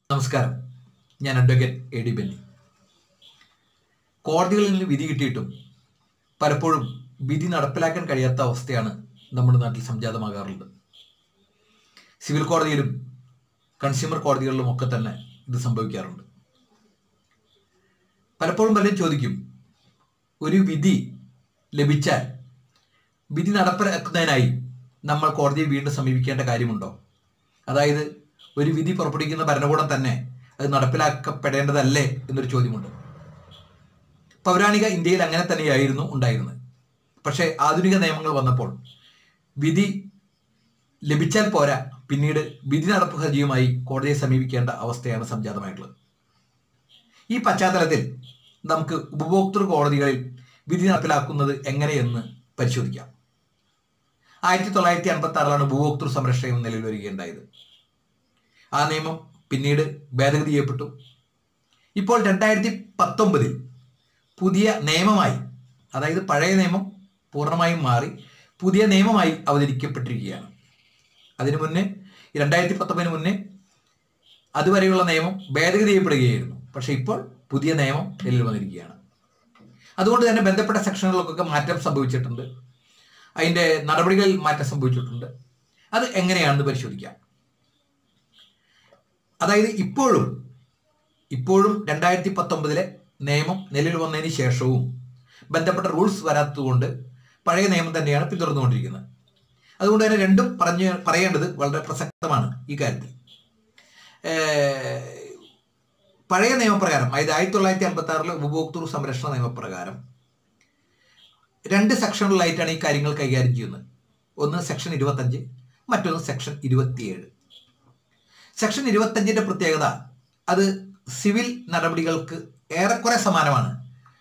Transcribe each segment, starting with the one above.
നമസ്കാരം ഞാൻ advocate A D Benny കോടതികളിൽ നിന്ന് വിധി കിട്ടിയിട്ടും പലപ്പോഴും വിധി നടപ്പിലാക്കാൻ കഴിയാത്ത അവസ്ഥയാണ് നമ്മുടെ നാട്ടിൽ സംജാതമാകാറുള്ളത് സിവിൽ കോടതിയിലും കൺസ്യൂമർ കോടതികളിലും ഒക്കെ തന്നെ ഇത് സംഭവിക്കാറുണ്ട് പലപ്പോഴും പലരും ചോദിക്കും ഒരു വിധി ലഭിച്ചാൽ വിധി നടപ്പിലാക്കുന്നതിനായി നമ്മൾ കോടതിയെ വീണ്ടും സമീപിക്കേണ്ട കാര്യമുണ്ടോ അതായത് ഒരു വിധി പുറപ്പെടുവിക്കുന്ന ഭരണകൂടം തന്നെ അത് നടപ്പിലാക്കപ്പെടേണ്ടതല്ലേ എന്നൊരു ചോദ്യമുണ്ട് പൗരാണിക ഇന്ത്യയിൽ അങ്ങനെ തന്നെയായിരുന്നു ഉണ്ടായിരുന്നത് പക്ഷേ ആധുനിക നിയമങ്ങൾ വന്നപ്പോൾ വിധി ലഭിച്ചാൽ പോരാ പിന്നീട് വിധി നടപ്പ് ഹർജിയുമായി കോടതിയെ സമീപിക്കേണ്ട അവസ്ഥയാണ് സംജാതമായിട്ടുള്ളത് ഈ പശ്ചാത്തലത്തിൽ നമുക്ക് ഉപഭോക്തൃ കോടതികളിൽ വിധി നടപ്പിലാക്കുന്നത് എങ്ങനെയെന്ന് പരിശോധിക്കാം ആയിരത്തി തൊള്ളായിരത്തി അൻപത്തി ആറിലാണ് ഉപഭോക്തൃ സംരക്ഷണ നിയമം നിലവിൽ വരികയുണ്ടായത് ആ നിയമം പിന്നീട് ഭേദഗതി ചെയ്യപ്പെട്ടു ഇപ്പോൾ രണ്ടായിരത്തി പത്തൊമ്പതിൽ പുതിയ നിയമമായി അതായത് പഴയ നിയമം പൂർണ്ണമായും മാറി പുതിയ നിയമമായി അവതരിക്കപ്പെട്ടിരിക്കുകയാണ് അതിനു മുന്നേ രണ്ടായിരത്തി പത്തൊമ്പതിന് മുന്നേ അതുവരെയുള്ള നിയമം ഭേദഗതി ചെയ്യപ്പെടുകയായിരുന്നു പക്ഷേ ഇപ്പോൾ പുതിയ നിയമം നിലവിൽ വന്നിരിക്കുകയാണ് അതുകൊണ്ട് തന്നെ ബന്ധപ്പെട്ട സെക്ഷനുകൾക്കൊക്കെ മാറ്റം സംഭവിച്ചിട്ടുണ്ട് അതിൻ്റെ നടപടികളിൽ മാറ്റം സംഭവിച്ചിട്ടുണ്ട് അത് എങ്ങനെയാണെന്ന് പരിശോധിക്കാം അതായത് ഇപ്പോഴും ഇപ്പോഴും രണ്ടായിരത്തി പത്തൊമ്പതിലെ നിയമം നിലവിൽ വന്നതിന് ശേഷവും ബന്ധപ്പെട്ട റൂൾസ് വരാത്തതുകൊണ്ട് പഴയ നിയമം തന്നെയാണ് പിന്തുടർന്നുകൊണ്ടിരിക്കുന്നത് അതുകൊണ്ട് തന്നെ രണ്ടും പറഞ്ഞ് പറയേണ്ടത് വളരെ പ്രസക്തമാണ് ഈ കാര്യത്തിൽ ഏർ, പഴയ നിയമപ്രകാരം അതായത് ആയിരത്തി തൊള്ളായിരത്തി അൻപത്തി ആറിലെ ഉപഭോക്തൃ സംരക്ഷണ നിയമപ്രകാരം രണ്ട് സെക്ഷനുകളിലായിട്ടാണ് ഈ കാര്യങ്ങൾ കൈകാര്യം ചെയ്യുന്നത് ഒന്ന് സെക്ഷൻ ഇരുപത്തഞ്ച് മറ്റൊന്ന് സെക്ഷൻ ഇരുപത്തിയേഴ് സെക്ഷൻ ഇരുപത്തഞ്ചിന്റെ പ്രത്യേകത അത് സിവിൽ നടപടികൾക്ക് ഏറെക്കുറെ സമാനമാണ്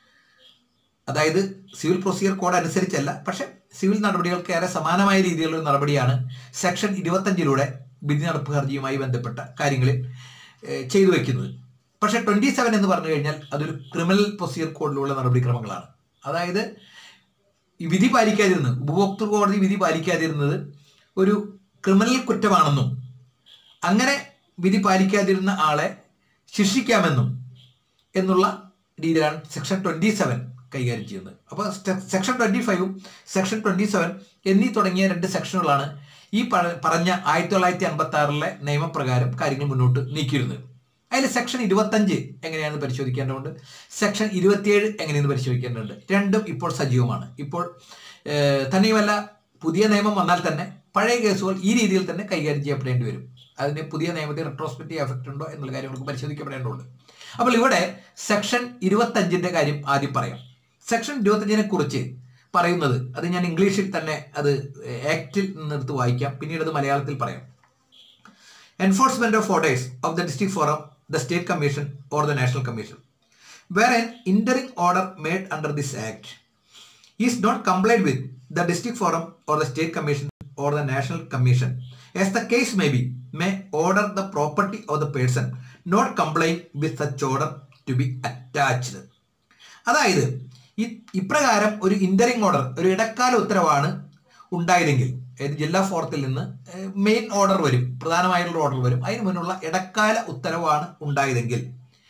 അതായത് സിവിൽ പ്രൊസീജിയർ കോഡ് അനുസരിച്ചല്ല പക്ഷെ സിവിൽ നടപടികൾക്ക് ഏറെ സമാനമായ രീതിയിലുള്ള ഒരു നടപടിയാണ് സെക്ഷൻ ഇരുപത്തഞ്ചിലൂടെ വിധി നടപ്പ് ഹർജിയുമായി ബന്ധപ്പെട്ട കാര്യങ്ങളിൽ ഏഹ്, ചെയ്തു വെക്കുന്നത് പക്ഷെ ട്വന്റി സെവൻ എന്ന് പറഞ്ഞു കഴിഞ്ഞാൽ അതൊരു ക്രിമിനൽ പ്രൊസീജിയർ കോഡിലുള്ള നടപടിക്രമങ്ങളാണ് അതായത് ഈ വിധി പാലിക്കാതിരുന്നത് ഉപഭോക്തൃ കോടതി വിധി പാലിക്കാതിരുന്നത് ഒരു ക്രിമിനൽ കുറ്റമാണെന്നും അങ്ങനെ വിധി പാലിക്കാതിരുന്ന ആളെ ശിക്ഷിക്കാമെന്നും എന്നുള്ള രീതിയിലാണ് സെക്ഷൻ ട്വന്റി സെവൻ കൈകാര്യം ചെയ്യുന്നത് അപ്പോൾ സെക്ഷൻ ട്വന്റി ഫൈവും സെക്ഷൻ ട്വന്റി സെവൻ എന്നീ തുടങ്ങിയ രണ്ട് സെക്ഷനുകളാണ് ഈ പ- പറഞ്ഞ ആയിരത്തി തൊള്ളായിരത്തി അൻപത്തി ആറിലെ നിയമപ്രകാരം കാര്യങ്ങൾ മുന്നോട്ട് നീക്കിയിരുന്നത് അതിൽ സെക്ഷൻ ഇരുപത്തഞ്ച് എങ്ങനെയാണെന്ന് പരിശോധിക്കേണ്ടതുണ്ട് സെക്ഷൻ ഇരുപത്തിയേഴ് എങ്ങനെയെന്ന് പരിശോധിക്കേണ്ടതുണ്ട് രണ്ടും ഇപ്പോൾ സജീവമാണ് ഇപ്പോൾ ഏഹ്, തന്നെയുമല്ല പുതിയ നിയമം വന്നാൽ തന്നെ പഴയ കേസുകൾ ഈ രീതിയിൽ തന്നെ കൈകാര്യം ചെയ്യപ്പെടേണ്ടി വരും അതിന് പുതിയ നിയമത്തിൽ റെട്രോസ്പെക്റ്റീവ് എഫക്റ്റ് ഉണ്ടോ എന്നുള്ള കാര്യങ്ങൾക്ക് പരിശോധിക്കപ്പെടേണ്ടതുണ്ട് അപ്പോൾ ഇവിടെ സെക്ഷൻ ഇരുപത്തഞ്ചിന്റെ കാര്യം ആദ്യം പറയാം സെക്ഷൻ ഇരുപത്തഞ്ചിനെ കുറിച്ച് പറയുന്നത് അത് ഞാൻ ഇംഗ്ലീഷിൽ തന്നെ അത് ആക്റ്റിൽ നിന്നെടുത്ത് വായിക്കാം പിന്നീട് അത് മലയാളത്തിൽ പറയാം enforcement of orders of the district forum, the state commission, or the national commission, where an interim order made under this act is not complied with, the district forum or the state commission or the national commission, as the case may be, may order the property of the person not complying with such order to be attached. അതായത് ഈ- ഇപ്രകാരം ഒരു ഇന്ററിംഗ് order ഒരു ഇടക്കാല ഉത്തരവാണ് ഉണ്ടായതെങ്കിൽ അതായത് ജില്ലാ ഫോറത്തിൽ നിന്ന് മെയിൻ ഓർഡർ വരും പ്രധാനമായിട്ടുള്ള ഓർഡർ വരും അതിന് മുന്നുള്ള ഇടക്കാല ഉത്തരവാണ് ഉണ്ടായതെങ്കിൽ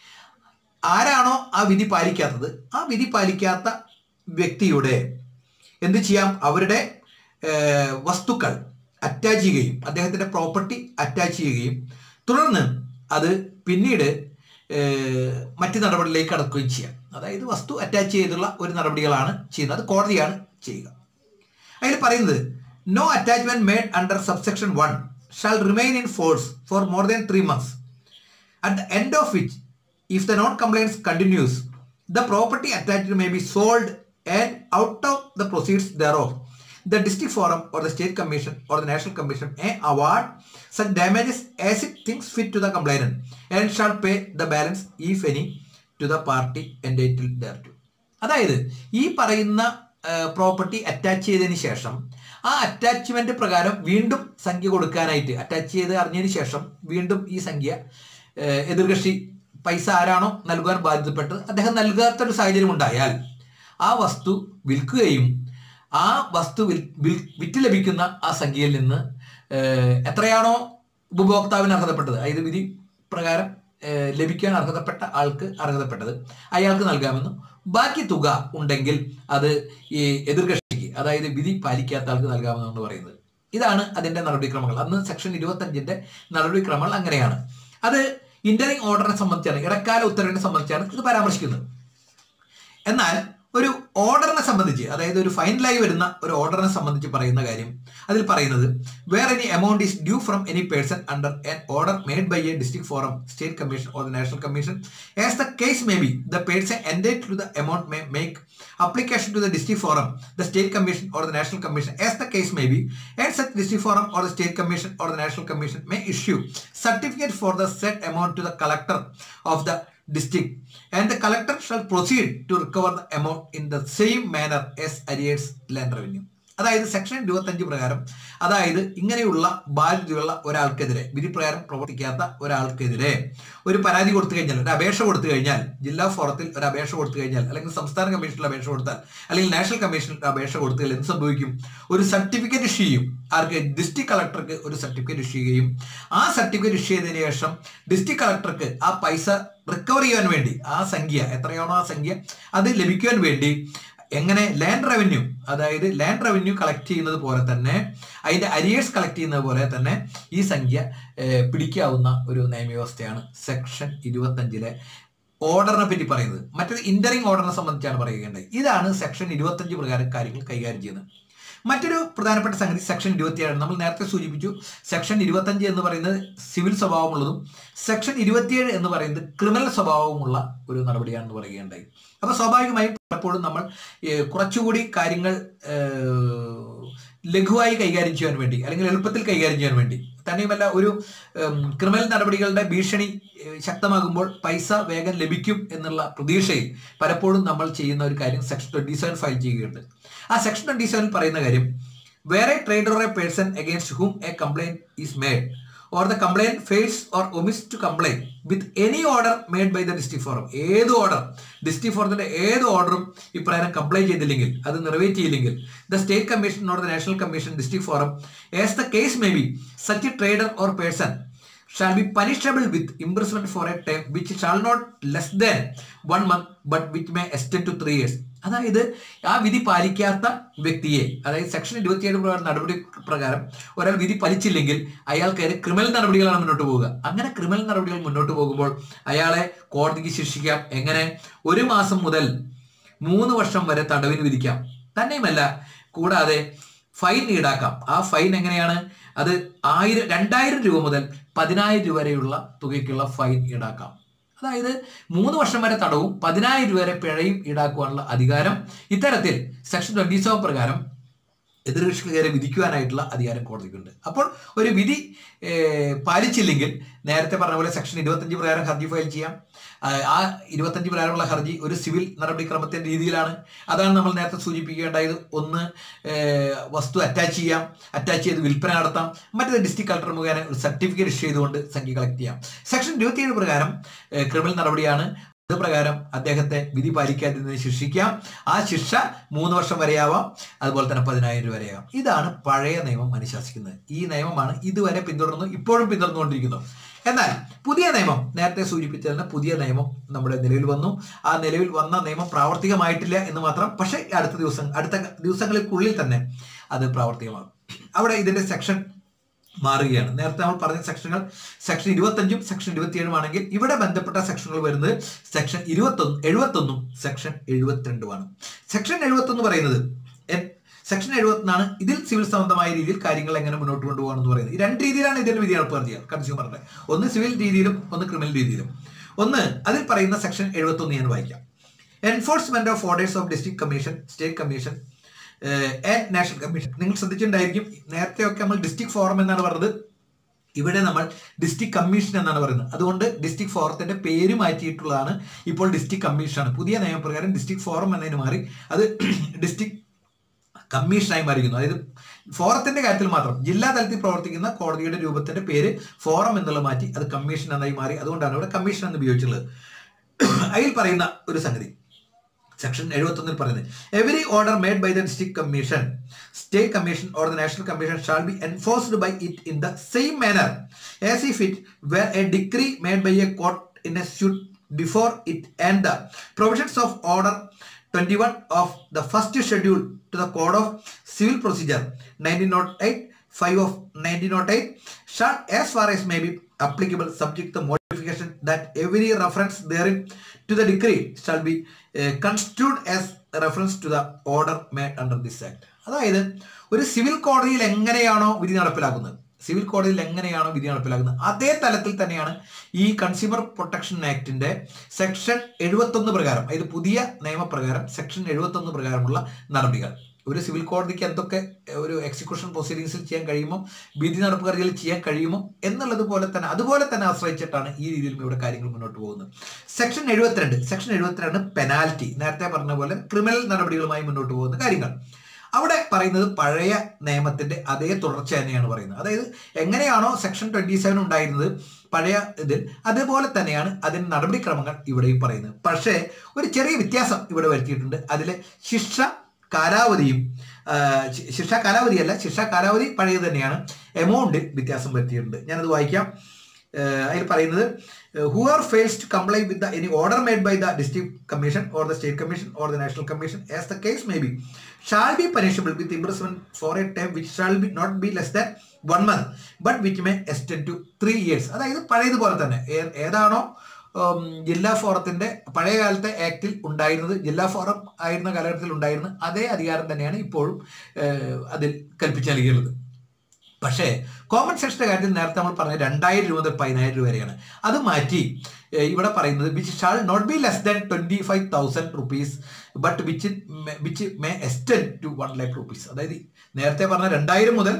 ആരാണോ ആ വിധി പാലിക്കാത്തത് ആ വിധി പാലിക്കാത്ത വ്യക്തിയുടെ എന്ത് ചെയ്യാം അവരുടെ ഏർ, വസ്തുക്കൾ അറ്റാച്ച് ചെയ്യുകയും അദ്ദേഹത്തിന്റെ പ്രോപ്പർട്ടി അറ്റാച്ച് ചെയ്യുകയും തുടർന്ന് അത് പിന്നീട് ഏർ, മറ്റ് നടപടിയിലേക്ക് കടക്കുകയും ചെയ്യാം അതായത് വസ്തു അറ്റാച്ച് ചെയ്തുള്ള ഒരു നടപടികളാണ് ചെയ്യുന്നത് അത് കോടതിയാണ് ചെയ്യുക അതിൽ പറയുന്നത് no attachment made under subsection one shall remain in force for more than three months at the end of which, if the non-compliance continues, the property attached may be sold and out of the proceeds thereof, the district forum or the state commission or the national commission may award such damages as it thinks fit to the complainant and shall pay the balance, if any, to the party entitled thereto. അതായത് ഈ പറയുന്ന property attach ചെയ്തതിന് ശേഷം ആ attachment പ്രകാരം വീണ്ടും സംഖ്യ കൊടുക്കാനായിട്ട് അറ്റാച്ച് ചെയ്ത് അറിഞ്ഞതിന് ശേഷം വീണ്ടും ഈ സംഖ്യ ഏഹ്, എതിർകക്ഷി പൈസ ആരാണോ നൽകുവാൻ ബാധ്യതപ്പെട്ടത് അദ്ദേഹം നൽകാത്തൊരു സാഹചര്യം ഉണ്ടായാൽ ആ വസ്തു വിൽക്കുകയും ആ വസ്തു വിൽ വിൽ- വിറ്റ് ലഭിക്കുന്ന ആ സംഖ്യയിൽ നിന്ന് ഏഹ്, എത്രയാണോ ഉപഭോക്താവിന് അർഹതപ്പെട്ടത് അതായത് വിധി പ്രകാരം ഏഹ്, ലഭിക്കാൻ അർഹതപ്പെട്ട ആൾക്ക് അർഹതപ്പെട്ടത് അയാൾക്ക് നൽകാമെന്നും ബാക്കി തുക ഉണ്ടെങ്കിൽ അത് ഈ എതിർകക്ഷിക്ക് അതായത് വിധി പാലിക്കാത്ത ആൾക്ക് നൽകാമെന്നാണ് പറയുന്നത് ഇതാണ് അതിന്റെ നടപടിക്രമങ്ങൾ അന്ന് സെക്ഷൻ ഇരുപത്തഞ്ചിന്റെ നടപടിക്രമങ്ങൾ അങ്ങനെയാണ് അത് ഇന്ററിംഗ് ഓർഡറിനെ സംബന്ധിച്ചാണ് ഇടക്കാല ഉത്തരവിനെ സംബന്ധിച്ചാണ് ഇത് പരാമർശിക്കുന്നത് എന്നാൽ ഒരു ഓർഡറിനെ സംബന്ധിച്ച് അതായത് ഒരു ഫൈനലായി വരുന്ന ഒരു ഓർഡറിനെ സംബന്ധിച്ച് പറയുന്ന കാര്യം അതിൽ പറയുന്നത് where any amount is due from any person under an order made by a district forum state commission or the national commission as the case may be the person entitled to the amount may make application to the district forum, the state commission or the national commission, as the case may be, and such district forum or the state commission or the national commission may issue certificate for the said amount to the collector of the district, and the collector shall proceed to recover the amount in the same manner as arrears land revenue. അതായത് section ഇരുപത്തഞ്ച് പ്രകാരം അതായത് ഇങ്ങനെയുള്ള ബാധ്യതയുള്ള ഒരാൾക്കെതിരെ വിധി പ്രകാരം പ്രവർത്തിക്കാത്ത ഒരാൾക്കെതിരെ ഒരു പരാതി കൊടുത്തു കഴിഞ്ഞാൽ ഒരു അപേക്ഷ കൊടുത്തു കഴിഞ്ഞാൽ ജില്ലാ ഫോറത്തിൽ ഒരു അപേക്ഷ കൊടുത്തു കഴിഞ്ഞാൽ അല്ലെങ്കിൽ സംസ്ഥാന കമ്മീഷനിൽ അപേക്ഷ കൊടുത്താൽ അല്ലെങ്കിൽ നാഷണൽ കമ്മീഷനിൽ അപേക്ഷ കൊടുത്താൽ എന്ത് സംഭവിക്കും ഒരു സർട്ടിഫിക്കറ്റ് ഇഷ്യൂ ചെയ്യും ആർക്ക് ഡിസ്ട്രിക്ട് കളക്ടർക്ക് ഒരു സർട്ടിഫിക്കറ്റ് ഇഷ്യൂ ചെയ്യുകയും ആ സർട്ടിഫിക്കറ്റ് ഇഷ്യൂ ചെയ്തതിനു ശേഷം ഡിസ്ട്രിക്ട് കളക്ടർക്ക് ആ പൈസ റിക്കവർ ചെയ്യാൻ വേണ്ടി ആ സംഖ്യ എത്രയാണോ ആ സംഖ്യ അത് ലഭിക്കുവാൻ വേണ്ടി എങ്ങനെ ലാൻഡ് റവന്യൂ അതായത് ലാൻഡ് റവന്യൂ കളക്ട് ചെയ്യുന്നത് പോലെ തന്നെ അതിന്റെ അരിയേഴ്സ് കളക്ട് ചെയ്യുന്നത് പോലെ തന്നെ ഈ സംഖ്യ ഏഹ്, പിടിക്കാവുന്ന ഒരു നിയമവ്യവസ്ഥയാണ് സെക്ഷൻ ഇരുപത്തഞ്ചിലെ ഓർഡറിനെ പറ്റി പറയുന്നത് മറ്റൊരു ഇന്ററിംഗ് ഓർഡറിനെ സംബന്ധിച്ചാണ് പറയുകയുണ്ടായി ഇതാണ് സെക്ഷൻ ഇരുപത്തഞ്ച് പ്രകാരം കാര്യങ്ങൾ കൈകാര്യം ചെയ്യുന്നത് മറ്റൊരു പ്രധാനപ്പെട്ട സംഗതി സെക്ഷൻ ഇരുപത്തിയേഴ് നമ്മൾ നേരത്തെ സൂചിപ്പിച്ചു സെക്ഷൻ ഇരുപത്തഞ്ച് എന്ന് പറയുന്നത് സിവിൽ സ്വഭാവമുള്ളതും സെക്ഷൻ ഇരുപത്തിയേഴ് എന്ന് പറയുന്നത് ക്രിമിനൽ സ്വഭാവമുള്ള ഒരു നടപടിയാണെന്ന് പറയുകയുണ്ടായി അപ്പൊ സ്വാഭാവികമായും പലപ്പോഴും നമ്മൾ ഏഹ്, കുറച്ചുകൂടി കാര്യങ്ങൾ ഏഹ്, ലഘുവായി കൈകാര്യം ചെയ്യാൻ വേണ്ടി അല്ലെങ്കിൽ എളുപ്പത്തിൽ കൈകാര്യം ചെയ്യാൻ വേണ്ടി തന്നെയുമല്ല ഒരു ഉം, ക്രിമിനൽ നടപടികളുടെ ഭീഷണി ഏഹ്, ശക്തമാകുമ്പോൾ പൈസ വേഗം ലഭിക്കും എന്നുള്ള പ്രതീക്ഷയിൽ പലപ്പോഴും നമ്മൾ ചെയ്യുന്ന ഒരു കാര്യം സെക്ഷൻ ട്വന്റി സെവൻ ഫയൽ ചെയ്യുകയുണ്ട് ആ സെക്ഷൻ ട്വന്റി സെവൻ പറയുന്ന കാര്യം where trader or a person against whom a complaint is made or the complaint fails or omits to complaint with any order made by the district forum ഏത് order district ഫോറത്തിന്റെ ഏത് ഓർഡറും ഇപ്രകാരം complaint ചെയ്തില്ലെങ്കിൽ അത് നിറവേറ്റ് ചെയ്തില്ലെങ്കിൽ the state commission or the national commission district forum as the case may be such A trader or person shall be punishable with imprisonment for a term which shall not less than one month but which may extend to three years അതായത് ആ വിധി പാലിക്കാത്ത വ്യക്തിയെ അതായത് section ഇരുപത്തിയേഴ് പ്രകാരം നടപടി പ്രകാരം ഒരാൾ വിധി പാലിച്ചില്ലെങ്കിൽ അയാൾക്കെതിരെ ക്രിമിനൽ നടപടികളാണ് മുന്നോട്ട് പോവുക അങ്ങനെ ക്രിമിനൽ നടപടികൾ മുന്നോട്ട് പോകുമ്പോൾ അയാളെ കോടതിക്ക് ശിക്ഷിക്കാം എങ്ങനെ ഒരു മാസം മുതൽ മൂന്ന് വർഷം വരെ തടവിന് വിധിക്കാം തന്നെയുമല്ല കൂടാതെ ഫൈൻ ഈടാക്കാം ആ ഫൈൻ എങ്ങനെയാണ് അത് ആയിരം രണ്ടായിരം രൂപ മുതൽ പതിനായിരം രൂപ വരെയുള്ള തുകയ്ക്കുള്ള ഫൈൻ ഈടാക്കാം അതായത് മൂന്ന് വർഷം വരെ തടവും പതിനായിരം രൂപ വരെ പിഴയും ഈടാക്കുവാനുള്ള അധികാരം ഇത്തരത്തിൽ സെക്ഷൻ ട്വന്റി സെവൻ പ്രകാരം എതിർകക്ഷിക്കെതിരെ വിധിക്കുവാനായിട്ടുള്ള അധികാരം കോടതിക്കുണ്ട് അപ്പോൾ ഒരു വിധി ഏഹ്, പാലിച്ചില്ലെങ്കിൽ നേരത്തെ പറഞ്ഞ പോലെ സെക്ഷൻ ഇരുപത്തഞ്ച് പ്രകാരം ഹർജി ഫയൽ ചെയ്യാം ആ, ആ ഇരുപത്തഞ്ച് പ്രകാരമുള്ള ഹർജി ഒരു സിവിൽ നടപടിക്രമത്തിന്റെ രീതിയിലാണ് അതാണ് നമ്മൾ നേരത്തെ സൂചിപ്പിക്കേണ്ടായത് ഒന്ന് ഏഹ്, വസ്തു അറ്റാച്ച് ചെയ്യാം അറ്റാച്ച് ചെയ്ത് വിൽപ്പന നടത്താം മറ്റേത് ഡിസ്ട്രിക്ട് കളക്ടർ മുഖേന ഒരു സർട്ടിഫിക്കറ്റ് ഇഷ്യൂ ചെയ്തുകൊണ്ട് സംഖ്യ കളക്ട് ചെയ്യാം സെക്ഷൻ ഇരുപത്തിയേഴ് പ്രകാരം ഏഹ്, ക്രിമിനൽ നടപടിയാണ് അത് പ്രകാരം അദ്ദേഹത്തെ വിധി പാലിക്കാതിരുന്നതിന് ശിക്ഷിക്കാം ആ ശിക്ഷ മൂന്ന് വർഷം വരെയാവാം അതുപോലെ തന്നെ പതിനായിരം രൂപ വരെയാവാം ഇതാണ് പഴയ നിയമം അനുശാസിക്കുന്നത് ഈ നിയമമാണ് ഇതുവരെ പിന്തുടർന്നു ഇപ്പോഴും പിന്തുടർന്നുകൊണ്ടിരിക്കുന്നു എന്നാൽ പുതിയ നിയമം നേരത്തെ സൂചിപ്പിച്ചതിന് പുതിയ നിയമം നമ്മുടെ നിലവിൽ വന്നു ആ നിലവിൽ വന്ന നിയമം പ്രാവർത്തികമായിട്ടില്ല എന്ന് മാത്രം പക്ഷേ അടുത്ത ദിവസം അടുത്ത ദിവസങ്ങൾക്കുള്ളിൽ തന്നെ അത് പ്രാവർത്തികമാകും അവിടെ ഇതിന്റെ സെക്ഷൻ മാറുകയാണ് നേരത്തെ നമ്മൾ പറഞ്ഞ സെക്ഷനുകൾ സെക്ഷൻ ഇരുപത്തഞ്ചും സെക്ഷൻ ഇരുപത്തിയേഴും ആണെങ്കിൽ ഇവിടെ ബന്ധപ്പെട്ട സെക്ഷനുകൾ വരുന്നത് സെക്ഷൻ ഇരുപത്തൊന്ന് എഴുപത്തൊന്നും സെക്ഷൻ എഴുപത്തിരണ്ടുമാണ് സെക്ഷൻ എഴുപത്തൊന്ന് പറയുന്നത് എ- സെക്ഷൻ എഴുപത്തിനാണ് ഇതിൽ സിവിൽ സംബന്ധമായ രീതിയിൽ കാര്യങ്ങൾ എങ്ങനെ മുന്നോട്ട് കൊണ്ടുപോകണം എന്ന് പറയുന്നത് ഈ രണ്ട് രീതിയിലാണ് ഇതിന്റെ വിധി നടപ്പാക്കുക കൺസ്യൂമറിന്റെ ഒന്ന് സിവിൽ രീതിയിലും ഒന്ന് ക്രിമിനൽ രീതിയിലും ഒന്ന് അതിൽ പറയുന്ന സെക്ഷൻ എഴുപത്തൊന്ന് ഞാൻ വായിക്കാം enforcement of orders of district commission state commission and national commission നിങ്ങൾ ശ്രദ്ധിച്ചിട്ടുണ്ടായിരിക്കും നേരത്തെയൊക്കെ നമ്മൾ ഡിസ്ട്രിക്ട് ഫോറം എന്നാണ് പറഞ്ഞത് ഇവിടെ നമ്മൾ ഡിസ്ട്രിക്ട് കമ്മീഷൻ എന്നാണ് പറയുന്നത് അതുകൊണ്ട് ഡിസ്ട്രിക്ട് ഫോറത്തിന്റെ പേര് മാറ്റിയിട്ടുള്ളതാണ് ഇപ്പോൾ ഡിസ്ട്രിക്ട് കമ്മീഷനാണ് പുതിയ നിയമപ്രകാരം ഡിസ്ട്രിക്ട് ഫോറം എന്നതിന് മാറി അത് ഡിസ്ട്രിക്ട് കമ്മീഷനായി മാറിയിരിക്കുന്നു അതായത് ഫോറത്തിന്റെ കാര്യത്തിൽ മാത്രം ജില്ലാ തലത്തിൽ പ്രവർത്തിക്കുന്ന കോടതിയുടെ രൂപത്തിന്റെ പേര് ഫോറം എന്നുള്ള മാറ്റി അത് കമ്മീഷൻ എന്നായി മാറി അതുകൊണ്ടാണ് ഇവിടെ കമ്മീഷൻ എന്ന് ഉപയോഗിച്ചുള്ളത് അതിൽ പറയുന്ന ഒരു സംഗതി സെക്ഷൻ എഴുപത്തൊന്നിൽ പറയുന്നത് every order made by the district commission state commission or the national commission shall be enforced by it in the same manner as if it were a decree made by a court in a suit before it and the provisions of order 21 of the first schedule to the code of civil procedure 1908 5 of 1908 shall as far as may be applicable subject to modification that every reference therein to the decree shall be uh, construed as a reference to the order made under this act അതായത് ഒരു civil കോടതിയിൽ എങ്ങനെയാണോ വിധി നടപ്പിലാക്കുന്നത് civil കോടതിയിൽ എങ്ങനെയാണോ വിധി നടപ്പിലാക്കുന്നത് അതേ തലത്തിൽ തന്നെയാണ് ഈ കൺസ്യൂമർ പ്രൊട്ടക്ഷൻ ആക്ടിന്റെ സെക്ഷൻ എഴുപത്തൊന്ന് പ്രകാരം അതായത് പുതിയ നിയമപ്രകാരം സെക്ഷൻ എഴുപത്തൊന്ന് പ്രകാരമുള്ള നടപടികൾ ഒരു സിവിൽ കോടതിക്ക് എന്തൊക്കെ ഒരു എക്സിക്യൂഷൻ പ്രൊസീഡിങ്സിൽ ചെയ്യാൻ കഴിയുമോ വിധി നടപ്പുകാരികളിൽ ചെയ്യാൻ കഴിയുമോ എന്നുള്ളത് പോലെ തന്നെ അതുപോലെ തന്നെ ആശ്രയിച്ചിട്ടാണ് ഈ രീതിയിലും ഇവിടെ കാര്യങ്ങൾ മുന്നോട്ട് പോകുന്നത് സെക്ഷൻ എഴുപത്തിരണ്ട് സെക്ഷൻ എഴുപത്തിരണ്ട് പെനാൽറ്റി നേരത്തെ പറഞ്ഞ പോലെ ക്രിമിനൽ നടപടികളുമായി മുന്നോട്ട് പോകുന്ന കാര്യങ്ങൾ അവിടെ പറയുന്നത് പഴയ നിയമത്തിന്റെ അതേ തുടർച്ച തന്നെയാണ് പറയുന്നത് അതായത് എങ്ങനെയാണോ സെക്ഷൻ ട്വന്റി സെവൻ ഉണ്ടായിരുന്നത് പഴയ ഇതിൽ അതുപോലെ തന്നെയാണ് അതിന് നടപടിക്രമങ്ങൾ ഇവിടെയും പറയുന്നത് പക്ഷേ ഒരു ചെറിയ വ്യത്യാസം ഇവിടെ വരുത്തിയിട്ടുണ്ട് അതിലെ ശിക്ഷ കാലാവധിയും ആ, ശി- ശിക്ഷ കാലാവധിയല്ല ശിക്ഷ കാലാവധി പഴയത് തന്നെയാണ് എമൗണ്ടിൽ വ്യത്യാസം വരുത്തിയിട്ടുണ്ട് ഞാനത് വായിക്കാം ഏഹ് അതിൽ പറയുന്നത് whoever fails to comply with the any order made by the district commission or the state commission or the national commission as the case may be shall be punishable with imprisonment for a time which shall be not be less than one month but which may extend to three years അതായത് പഴയതുപോലെ തന്നെ ഏ- ഏതാണോ ഉം, ജില്ലാ ഫോറത്തിന്റെ പഴയ കാലത്തെ ആക്ടിൽ ഉണ്ടായിരുന്നത് ജില്ലാ ഫോറം ആയിരുന്ന കാലഘട്ടത്തിൽ ഉണ്ടായിരുന്ന അതേ അധികാരം തന്നെയാണ് ഇപ്പോഴും ഏഹ്, അതിൽ കൽപ്പിച്ചു നൽകിയുള്ളത് പക്ഷേ കോമൺ സെക്ഷന്റെ കാര്യത്തിൽ നേരത്തെ നമ്മൾ പറഞ്ഞ രണ്ടായിരം രൂപ മുതൽ പതിനായിരം രൂപ വരെയാണ് അത് മാറ്റി ഏഹ്, ഇവിടെ പറയുന്നത് which shall not be less than twenty five thousand rupees but which which may extend to one lakh rupees അതായത് നേരത്തെ പറഞ്ഞ രണ്ടായിരം മുതൽ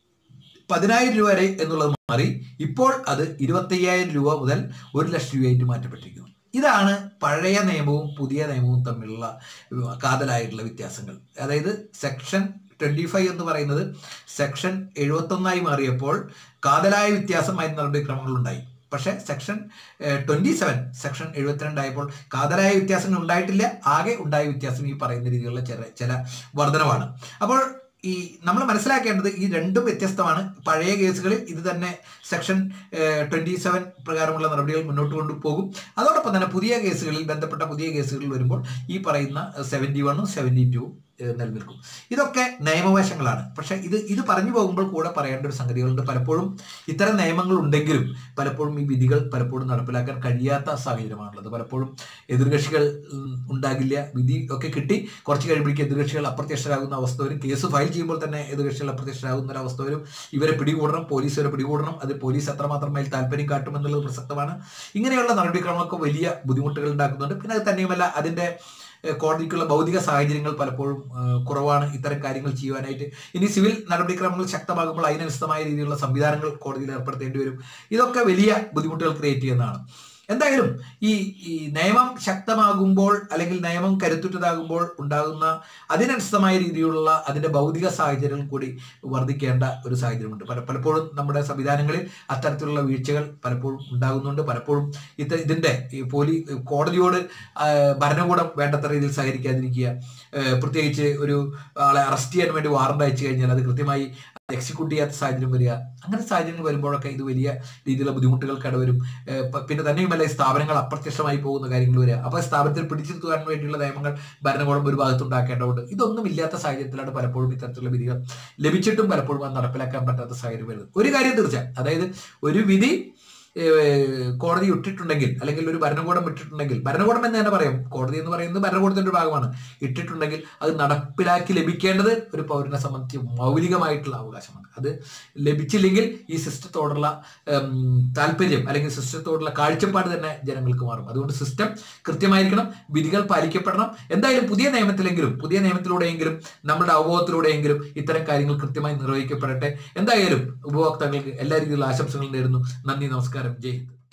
പതിനായിരം രൂപ വരെ എന്നുള്ളത് മാറി ഇപ്പോൾ അത് ഇരുപത്തയ്യായിരം രൂപ മുതൽ ഒരു ലക്ഷം രൂപയായിട്ട് മാറ്റപ്പെട്ടിരിക്കുന്നു ഇതാണ് പഴയ നിയമവും പുതിയ നിയമവും തമ്മിലുള്ള കാതലായിട്ടുള്ള വ്യത്യാസങ്ങൾ അതായത് സെക്ഷൻ ട്വന്റി ഫൈവ് എന്ന് പറയുന്നത് സെക്ഷൻ എഴുപത്തൊന്നായി മാറിയപ്പോൾ കാതലായ വ്യത്യാസമായി നടപടിക്രമങ്ങൾ ഉണ്ടായി പക്ഷേ സെക്ഷൻ ട്വന്റി സെവൻ സെക്ഷൻ എഴുപത്തിരണ്ടായപ്പോൾ കാതലായ വ്യത്യാസങ്ങൾ ഉണ്ടായിട്ടില്ല ആകെ ഉണ്ടായ വ്യത്യാസം ഈ പറയുന്ന രീതിയിലുള്ള ചില ചില വർധനവാണ് അപ്പോൾ ഈ നമ്മൾ മനസ്സിലാക്കേണ്ടത് ഈ രണ്ടും വ്യത്യസ്തമാണ് പഴയ കേസുകളിൽ ഇത് തന്നെ സെക്ഷൻ ട്വന്റി സെവൻ പ്രകാരമുള്ള നടപടികൾ മുന്നോട്ട് കൊണ്ടുപോകും അതോടൊപ്പം തന്നെ പുതിയ കേസുകളിൽ ബന്ധപ്പെട്ട പുതിയ കേസുകളിൽ വരുമ്പോൾ ഈ പറയുന്ന സെവൻറ്റി വണ്ണും സെവൻറ്റി ടൂവും നിലനിൽക്കും ഇതൊക്കെ നിയമവശങ്ങളാണ് പക്ഷെ ഇത് ഇത് പറഞ്ഞു പോകുമ്പോൾ കൂടെ പറയേണ്ട ഒരു സംഗതികളുണ്ട് പലപ്പോഴും ഇത്തരം നിയമങ്ങൾ ഉണ്ടെങ്കിലും പലപ്പോഴും ഈ വിധികൾ പലപ്പോഴും നടപ്പിലാക്കാൻ കഴിയാത്ത സാഹചര്യമാണുള്ളത് പലപ്പോഴും എതിർകക്ഷികൾ ഉം, ഉണ്ടാകില്ല വിധി ഒക്കെ കിട്ടി കുറച്ച് കഴിയുമ്പോഴേക്കും എതിർകക്ഷികൾ അപ്രത്യക്ഷരാകുന്ന അവസ്ഥ വരും കേസ് ഫയൽ ചെയ്യുമ്പോൾ തന്നെ എതിർകക്ഷികൾ അപ്രത്യക്ഷരാകുന്ന ഒരു അവസ്ഥ വരും ഇവരെ പിടികൂടണം പോലീസ് ഇവരെ പിടികൂടണം അത് പോലീസ് എത്രമാത്രം മേൽ താല്പര്യം കാട്ടുമെന്നുള്ളത് പ്രസക്തമാണ് ഇങ്ങനെയുള്ള നടപടിക്രമങ്ങളൊക്കെ വലിയ ബുദ്ധിമുട്ടുകൾ ഉണ്ടാക്കുന്നുണ്ട് പിന്നെ അത് തന്നെയുമല്ല അതിന്റെ ഏഹ് കോടതിക്കുള്ള ഭൗതിക സാഹചര്യങ്ങൾ പലപ്പോഴും ഏഹ് കുറവാണ് ഇത്തരം കാര്യങ്ങൾ ചെയ്യുവാനായിട്ട് ഇനി സിവിൽ നടപടിക്രമങ്ങൾ ശക്തമാകുമ്പോൾ അതിനനുസൃതമായ രീതിയിലുള്ള സംവിധാനങ്ങൾ കോടതിയിൽ ഏർപ്പെടുത്തേണ്ടി വരും ഇതൊക്കെ വലിയ ബുദ്ധിമുട്ടുകൾ ക്രിയേറ്റ് ചെയ്യുന്നതാണ് എന്തായാലും ഈ ഈ നിയമം ശക്തമാകുമ്പോൾ അല്ലെങ്കിൽ നിയമം കരുത്തുറ്റതാകുമ്പോൾ ഉണ്ടാകുന്ന അതിനനുസൃതമായ രീതിയിലുള്ള അതിന്റെ ഭൗതിക സാഹചര്യങ്ങൾ കൂടി വർദ്ധിക്കേണ്ട ഒരു സാഹചര്യമുണ്ട് പല പലപ്പോഴും നമ്മുടെ സംവിധാനങ്ങളിൽ അത്തരത്തിലുള്ള വീഴ്ചകൾ പലപ്പോഴും ഉണ്ടാകുന്നുണ്ട് പലപ്പോഴും ഇത് ഇതിന്റെ ഈ പോലീ കോടതിയോട് ആ, ഭരണകൂടം വേണ്ടത്ര രീതിയിൽ സഹകരിക്കാതിരിക്കുക ഏഹ് പ്രത്യേകിച്ച് ഒരു ആളെ അറസ്റ്റ് ചെയ്യാൻ വേണ്ടി വാറണ്ട് അയച്ചു കഴിഞ്ഞാൽ അത് കൃത്യമായി എക്സിക്യൂട്ട് ചെയ്യാത്ത സാഹചര്യം വരിക അങ്ങനെ സാഹചര്യങ്ങൾ വരുമ്പോഴൊക്കെ ഇത് വലിയ രീതിയിലുള്ള ബുദ്ധിമുട്ടുകൾ കടവരും ഏഹ് പ- പിന്നെ തന്നെയുമല്ല ഈ സ്ഥാപനങ്ങൾ അപ്രത്യക്ഷമായി പോകുന്ന കാര്യങ്ങൾ വരിക അപ്പോൾ സ്ഥാപനത്തിൽ പിടിച്ചിരുത്തുവാൻ വേണ്ടിയുള്ള നിയമങ്ങൾ ഭരണകൂടം ഒരു ഭാഗത്ത് ഉണ്ടാക്കേണ്ടതുണ്ട് ഇതൊന്നും ഇല്ലാത്ത സാഹചര്യത്തിലാണ് പലപ്പോഴും ഇത്തരത്തിലുള്ള വിധികൾ ലഭിച്ചിട്ടും പലപ്പോഴും അത് നടപ്പിലാക്കാൻ പറ്റാത്ത സാഹചര്യം വരുന്നത് ഒരു കാര്യം തീർച്ച അതായത് ഒരു വിധി ഏഹ് കോടതി ഇട്ടിട്ടുണ്ടെങ്കിൽ അല്ലെങ്കിൽ ഒരു ഭരണകൂടം ഇട്ടിട്ടുണ്ടെങ്കിൽ ഭരണകൂടം എന്ന് തന്നെ പറയാം കോടതി എന്ന് പറയുന്നത് ഭരണകൂടത്തിന്റെ ഒരു ഭാഗമാണ് ഇട്ടിട്ടുണ്ടെങ്കിൽ അത് നടപ്പിലാക്കി ലഭിക്കേണ്ടത് ഒരു പൗരനെ സംബന്ധിച്ച് മൗലികമായിട്ടുള്ള അവകാശമാണ് അത് ലഭിച്ചില്ലെങ്കിൽ ഈ സിസ്റ്റത്തോടുള്ള ഉം, താല്പര്യം അല്ലെങ്കിൽ സിസ്റ്റത്തോടുള്ള കാഴ്ചപ്പാട് തന്നെ ജനങ്ങൾക്ക് മാറും അതുകൊണ്ട് സിസ്റ്റം കൃത്യമായിരിക്കണം വിധികൾ പാലിക്കപ്പെടണം എന്തായാലും പുതിയ നിയമത്തിലെങ്കിലും പുതിയ നിയമത്തിലൂടെയെങ്കിലും നമ്മുടെ അവബോധത്തിലൂടെയെങ്കിലും ഇത്തരം കാര്യങ്ങൾ കൃത്യമായി നിർവഹിക്കപ്പെടട്ടെ എന്തായാലും ഉപഭോക്താക്കൾക്ക് എല്ലാ രീതിയിലുള്ള ആശംസകൾ നേരുന്നു നന്ദി നമസ്കാരം ജയ് ഹിന്ദ്